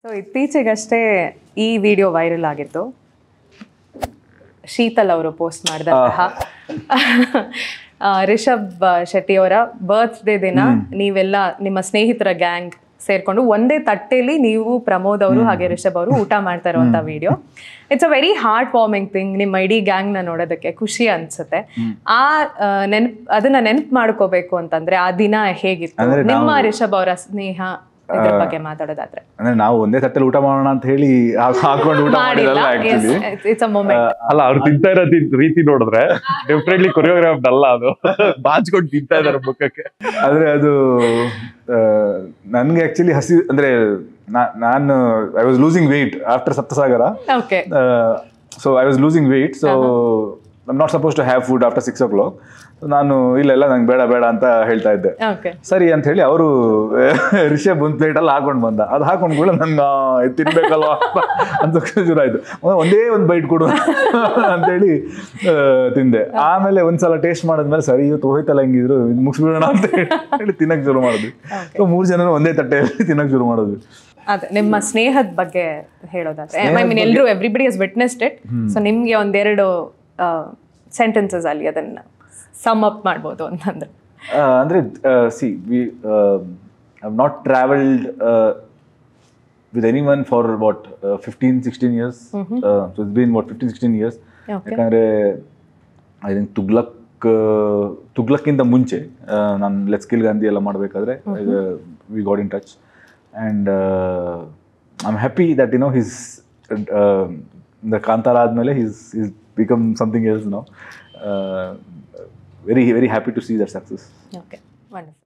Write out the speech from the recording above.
So ಇತ್ತೀಚೆಗಷ್ಟೇ ಈ video viral ಆಗಿತ್ತು ಶೀತಲ್ ಅವರು ಪೋಸ್ಟ್ ಮಾಡಿದಂತಹ ಆ, ರಿಷಬ್ ಶೆಟ್ಟಿ ಅವರ ಬರ್ತ್ಡೇ ದಿನ ನೀವೆಲ್ಲ ನಿಮ್ಮ ಸ್ನೇಹಿತರ ಗ್ಯಾಂಗ್ ಸೇರ್ಕೊಂಡು ಒಂದೇ ತಟ್ಟೆಲಿ ನೀವು ಪ್ರಮೋದ್ ಅವರು ಹಾಗೆ ರಿಷಬ್ ಅವರು ಊಟ ಮಾಡ್ತಾ ಇರುವಂತ video it's a very heart warming thing ನಿಮ್ಮ ಇಡೀ ಗ್ಯಾಂಗ್ ನ ನೋಡೋದಕ್ಕೆ ಖುಷಿ ಅನ್ಸುತ್ತೆ ಆ ಆ, ನೆನ್ಪ್ ಅದನ್ನ ನೆನ್ಪ್ ಮಾಡ್ಕೋಬೇಕು ಅಂತಂದ್ರೆ ಆ ದಿನ ಹೇಗಿತ್ತು ನಿಮ್ಮ ರಿಷಬ್ ಅವರ ಸ್ನೇಹ ಇದ್ರ ಬಗ್ಗೆ ಮಾತಾಡೋದಾದ್ರೆ ಅಂದ್ರೆ ನಾವು ಒಂದೇ ತಟ್ಟೆಲಿ ಊಟ ಮಾಡೋಣ ಅಂತ ಹೇಳಿ ಹಾಕ್- ಹಾಕೊಂಡು ಊಟ ಮಾಡಿಲ್ಲ ಮಾಡಿರಲ್ಲ ಆಕ್ಚುಲಿ ಇಟ್ಸ್ ಅ ಮೊಮೆಂಟ್ ಅಲ್ಲ ಅವ್ರು ತಿಂತಾ ಇರೋ ತಿ- ರೀತಿ ನೋಡಿದ್ರೆ ಡೆಫಿನೆಟ್ಲಿ ಕೊರಿಯೋಗ್ರಾಫ್ ಅಲ್ಲ ಅದು ಬಾಚ್ಕೊಂಡು ತಿಂತಾ ಇದಾರೆ ಮುಖಕ್ಕೆ ಆದ್ರೆ ಅದು ಆ, ನನ್ಗೆ ಆಕ್ಚುಲಿ ಹಸಿ ಅಂದ್ರೆ ನಾ- ನಾನು I was losing weight after Saptasagara okay so I was losing weight so I'm not suppose to have food after six o'clock ನಾನು ಇಲ್ಲೆಲ್ಲ ನಂಗೆ ಬೇಡ ಬೇಡ ಅಂತ ಹೇಳ್ತಾ ಇದ್ದೆ ಓಕೆ ಸರಿ ಅಂತ ಹೇಳಿ ಅವರು ರಿಷಬ್ ಒಂದು ಪ್ಲೇಟ್ ಅಲ್ಲಿ ಹಾಕೊಂಡು ಬಂದ ಅದು ಹಾಕೊಂಡು ಕೂಡ ನನ್ಗೆ ಇದು ತಿನ್ಬೇಕಲ್ವಾ ಅಂತ ಶುರು ಆಯ್ತು ಒಂದೇ ಒಂದು ಬೈಟ್ ಕೊಡು ಅಂತೇಳಿ ಆ, ತಿಂದೆ ಆಮೇಲೆ ಒಂದ್ಸಲ ಟೇಸ್ಟ್ ಮಾಡಿದ್ಮೇಲೆ ಸರಿ ಇವತ್ತು ಹೋಯ್ತಲ್ಲ ಹಿಂಗಿದ್ರು ಇದು ಮುಗಿಸ್ಬಿಡೋಣ ಅಂತ ಹೇಳಿ ತಿನ್ನಕ್ ಶುರು ಮಾಡಿದ್ವಿ ಸೊ ಮೂರು ಜನ ಒಂದೇ ತಟ್ಟೆಯಲ್ಲಿ ತಿನ್ನಕ್ ಶುರು ಮಾಡಿದ್ವಿ ಅದೇ ನಿಮ್ಮ ಸ್ನೇಹದ ಬಗ್ಗೆ ಹೇಳೋದಾದ್ರೆ ಐ ಮೀನ್ ಎಲ್ಲರೂ ಎವ್ರಿಬಡಿ ಹಸ್ ವಿಟ್ನೆಸ್ಡ್ ಇಟ್ ಸೊ ನಿಮ್ಗೆ ಒಂದೆರಡು ಸೆಂಟೆನ್ಸಸ್ ಅಲ್ಲಿ ಅದನ್ನ ಸಮ್ ಅಪ್ ಮಾಡ್ಬೋದು ಅಂತಂದ್ರೆ ಆ, ಅಂದ್ರೆ see we have not travelled with any one for what fifteen sixteen years so it's been what fifteen sixteen years Okay. ಯಾಕಂದ್ರೆ ಐ ಥಿಂಕ್ ತುಗ್ಲಕ್ ತುಗ್ಲಕ್ಕಿಂತ ಮುಂಚೆ ನಾನು ಲೆಟ್ಸ್ಕಿಲ್ ಗಾಂಧಿ ಎಲ್ಲ ಮಾಡಬೇಕಾದ್ರೆ we got in touch and I am happy that you know he's the Kantara ಆದಮೇಲೆ he's he's become something else no very very happy to see that success okay wonderful